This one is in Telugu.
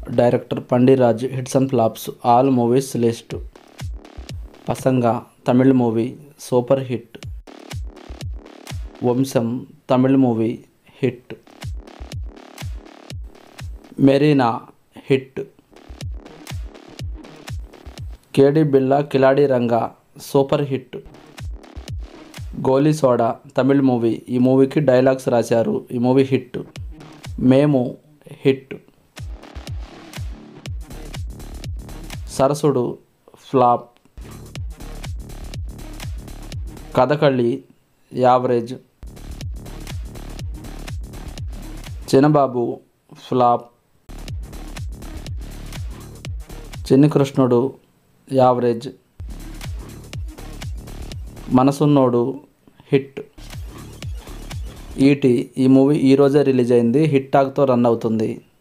director Pandiraj hits and flops all movies list Pasanga Tamil movie super hit Vamsam Tamil movie hit Marina hit Kedi Billa Killadi Ranga super hit Goli Soda Tamil movie ఈ మూవీకి డైలాగ్స్ రాశారు ఈ movie hit Memu hit Sarasudu flop Kathakali average Chinnababu flop Chinni Krishnudu average మనసున్నోడు hit ఈటీ ఈ మూవీ ఈరోజే రిలీజ్ అయింది హిట్ టాక్తో రన్ అవుతుంది